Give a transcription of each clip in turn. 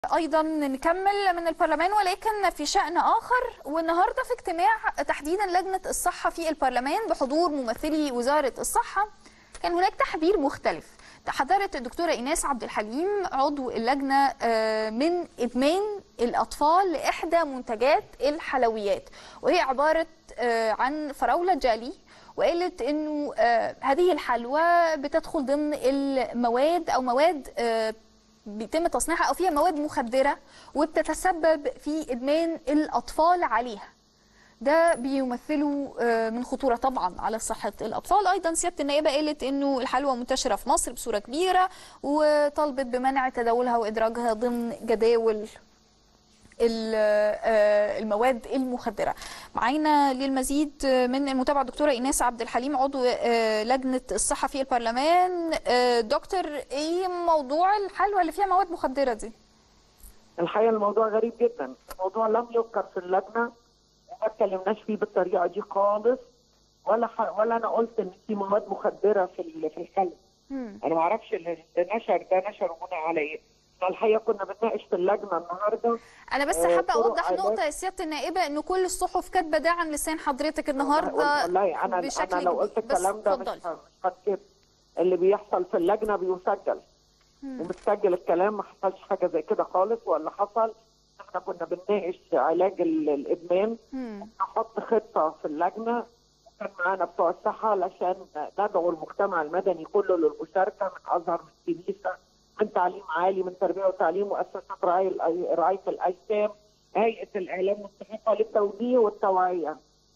ايضا نكمل من البرلمان ولكن في شأن اخر والنهارده في اجتماع تحديدا لجنة الصحة في البرلمان بحضور ممثلي وزارة الصحة كان هناك تحذير مختلف تحذرت الدكتورة إيناس عبد الحليم عضو اللجنة آه، من إدمان الأطفال لإحدى منتجات الحلويات وهي عبارة آه، عن فراولة جالي وقالت انه آه، هذه الحلوى بتدخل ضمن المواد او مواد آه، بيتم تصنيعها او فيها مواد مخدره وبتتسبب في ادمان الاطفال عليها ده بيمثله آه، من خطوره طبعا على صحه الاطفال ايضا سياده النائبه قالت انه الحلوى منتشره في مصر بصوره كبيره وطالبت بمنع تداولها وادراجها ضمن جداول ال- آه، المواد المخدرة معانا للمزيد من المتابعة الدكتورة إيناس عبد الحليم عضو آه، لجنة الصحة في البرلمان آه، دكتور إيه موضوع الحلوى اللي فيها مواد مخدرة دي؟ الحقيقه الموضوع غريب جدا الموضوع لم يذكر في اللجنه وما اتكلمناش فيه بالطريقه دي خالص ولا ح... ولا انا قلت ان في مواد مخدره في ال... في الحلوى مم. انا ما اعرفش اللي نشر ده نشر بناء على ايه الحقيقه كنا بنناقش في اللجنه النهارده أنا بس آه، حابة طرق أوضح علاج. نقطة يا سيادة النائبة إن كل الصحف كاتبة ده عن لسان حضرتك النهاردة والله انا بشكل انا لو قلت كبير. بس الكلام ده مش اتفضلي. ه- مش هتكتب اللي بيحصل في اللجنه بيسجل مم. ومتسجل الكلام ما حصلش حاجه زي كده خالص ولا حصل احنا كنا بنناقش علاج ال- الادمان مم. نحط خطه في اللجنه وكان معانا بتوع الصحه علشان ندعو المجتمع المدني كله للمشاركه من ازهر من كنيسه من تعليم عالي من تربيه وتعليم مؤسسات رعايه الأي- رعايه الايتام هيئه الاعلام والصحافه للتوجيه والتوعيه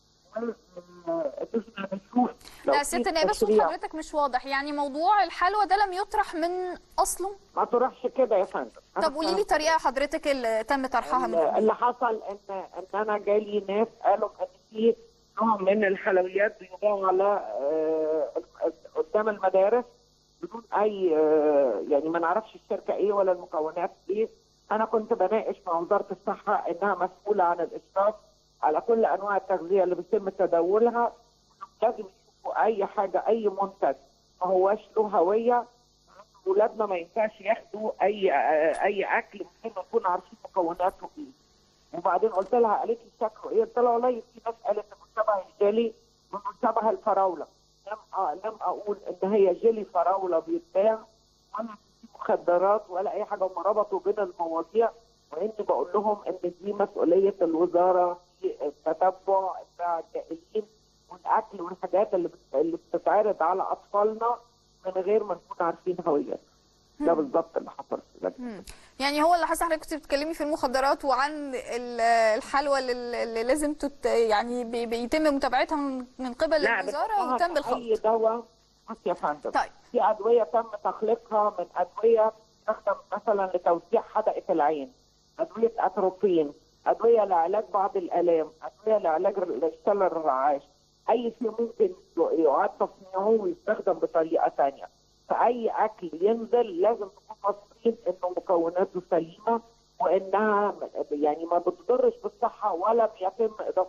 تسمع بشوف لو لا في سيادة النائبة صوت تشريع حضرتك مش واضح يعني موضوع الحلوى ده لم يطرح من أصله ما تروحش كده يا فندم أنا طب قولي لي طريقة حضرتك اللي تم طرحها من اللي حصل ان ان انا جالي ناس قالوا ان في نوع من الحلويات بيباع على آه، قدام المدارس بدون اي آه، يعني ما نعرفش الشركه ايه ولا المكونات ايه انا كنت بناقش مع وزاره الصحه انها مسؤوله عن الاشراف على كل انواع التغذيه اللي بيتم تداولها لازم يشوفوا اي حاجه اي منتج ما هواش له هويه ولادنا ما ينفعش ياخدوا اي اي اكل من غير ما نكون عارفين مكوناته ايه. وبعدين قلت لها قالت لي شكله ايه؟ قلت لها والله في ناس قالت انه شبه الجيلي وانه شبه الفراوله. لم آه لم اقول ان هي جيلي فراوله بيتباع ولا في مخدرات ولا اي حاجه هم ربطوا بين المواضيع واني بقول لهم ان دي مسؤوليه الوزاره في التتبع بتاع الجائلين والاكل والحاجات اللي بت- اللي بتتعرض على اطفالنا من غير ما نكون عارفين هويتها. ده بالظبط اللي حصل في اللجنه. مم. يعني هو اللي حصل حضرتك كنت بتتكلمي في المخدرات وعن ال- الحلوى اللي اللي لازم تت يعني بي- بيتم متابعتها من من قبل الوزاره بنحطها وتم في اي الخلط دواء بص يا فندم طيب في ادويه تم تخليقها من ادويه تستخدم مثلا لتوسيع حدقه العين ادويه اتروبين ادويه لعلاج بعض الالام ادويه لعلاج الاشتلال الرعاش اي شيء ممكن يعاد تصنيعه ويستخدم بطريقه ثانيه فاي اكل ينزل لازم نكون واثقين انه مكوناته سليمه وانها يعني ما بتضرش بالصحه ولا بيتم اضافه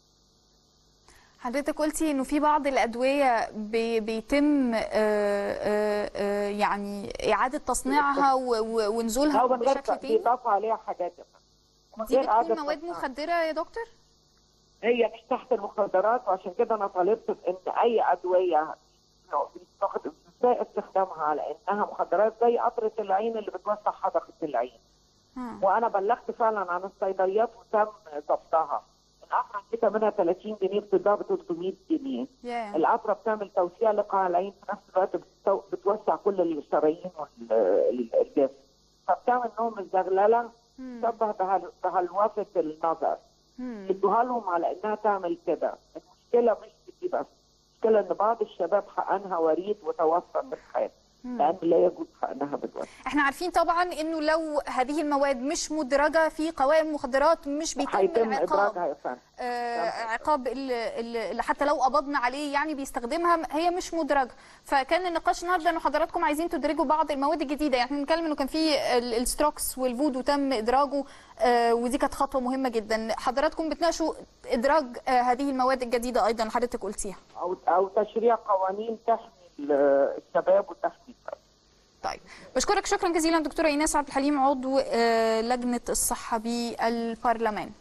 حضرتك قلتي انه في بعض الادويه بي بيتم آه، آه، آه، يعني اعاده تصنيعها و- و- ونزولها لو من غير بشكل تاني بيضاف عليها حاجات يا فندم. من دي غير إعادة بتكون مواد تصنيع. مخدره يا دكتور هي مش تحت المخدرات وعشان كده انا طالبت ان اي ادويه بيستخدم ازاي استخدامها على انها مخدرات زي قطره العين اللي بتوسع حدقه العين مم. وانا بلغت فعلا عن الصيدليات وتم ضبطها القطره كده منها 30 جنيه بتتباع ب 300 جنيه ياه. القطره بتعمل توسيع لقاع العين في نفس الوقت بتستو- بتوسع كل الشرايين والجسم فبتعمل نوع من الزغلله مم. تشبه بهل- بهلوسه النظر مم. ادوها لهم على انها تعمل كده المشكله مش في دي بس المشكله ان بعض الشباب حقنها وريد وتوفى في الحال مم. لان لا يجوز حقنها بالوقت احنا عارفين طبعا انه لو هذه المواد مش مدرجه في قوائم المخدرات مش بيتم هيتم العقاب ادراجها يا فندم آه عقاب اللي, اللي حتى لو قبضنا عليه يعني بيستخدمها هي مش مدرجه فكان النقاش النهارده انه حضراتكم عايزين تدرجوا بعض المواد الجديده يعني احنا بنتكلم انه كان في ال- الستروكس والفودو تم ادراجه آه ودي كانت خطوه مهمه جدا حضراتكم بتناقشوا ادراج آه هذه المواد الجديده ايضا اللي حضرتك قلتيها او او تشريع قوانين تحمي ال- الشباب وتحمي الشباب. طيب بشكرك شكرا جزيلا دكتوره ايناس عبد الحليم عضو آه، لجنه الصحه بالبرلمان